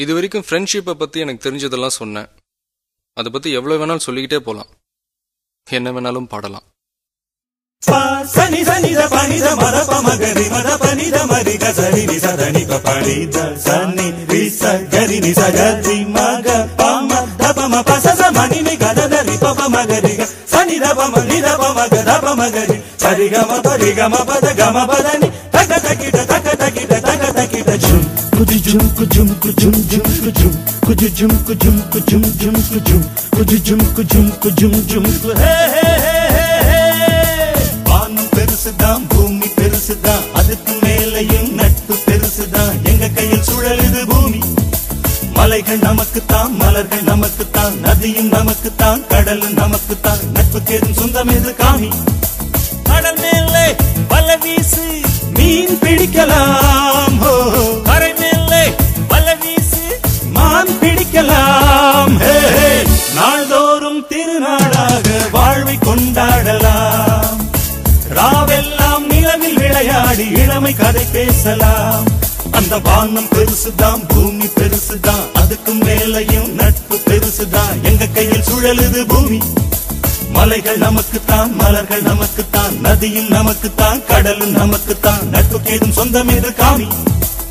இது வரைக்கும் ஃப்ரெண்ட்ஷிப்பை பற்றி எனக்கு தெரிஞ்சதெல்லாம் சொன்னேன் அதை பற்றி எவ்வளோ வேணாலும் சொல்லிக்கிட்டே போகலாம் என்ன வேணாலும் பாடலாம் ப சனி சனி த பனி த மத ப மகரி மத பனி த மரி க சரி நி ச த நி ப பனி த சனி ரி ச கரி நி ச க ரி ம க ப ம த ப ம ப ச ச ம நி நி க த த ரி ப ப ம க ரி க சனி த ப ம நி த ப ம க த ப ம க ரி சரி க ம ப ரி க ம ப த க ம ப த நி த க த கி த த க த கி த த க த கி த ஜும் குஜு ஜும் குஜும் குஜும் ஜும் குஜும் குஜு ஜும் குஜும் குஜும் ஜும் குஜும் குஜு ஜும் குஜும் குஜும் ஜும் கு ஹே ஹே ஹே ஹே ஹே வானம் பெருசுதான் பூமி பெருசுதான் அதுக்கு மேலையும் நட்பு பெருசுதான் எங்க கையில் சுழலுது பூமி மலைகள் நமக்குத்தான் மலர்கள் நமக்குத்தான் நதியும் நமக்குத்தான் கடலும் நமக்குத்தான் நட்புக்கு எதுவும் சொந்தம் எது காமி கடல் மேலே வல வீசு மீன் பிடிக்கலாம் ஹோ கரை மேலே வல வீசு மான் பிடிக்கலாம் ஹே, ஹே. நாள்தோறும் திருநாளாக வாழ்வை கொண்டாடலாம் ராவெல்லாம் நிலவில் விளையாடி இளமை கதை பேசலாம் அந்த வானம் பெருசுதான் பூமி பெருசுதான் அதுக்கும் மேலையும் நட்பு பெருசுதான் எங்க கையில் சுழலுது பூமி மலைகள் நமக்குத்தான் மலர்கள் நமக்குத்தான் நதியும் நமக்குத்தான் கடலும் நமக்குத்தான் நட்புக்கு ஏதும் சொந்தம் எது காமி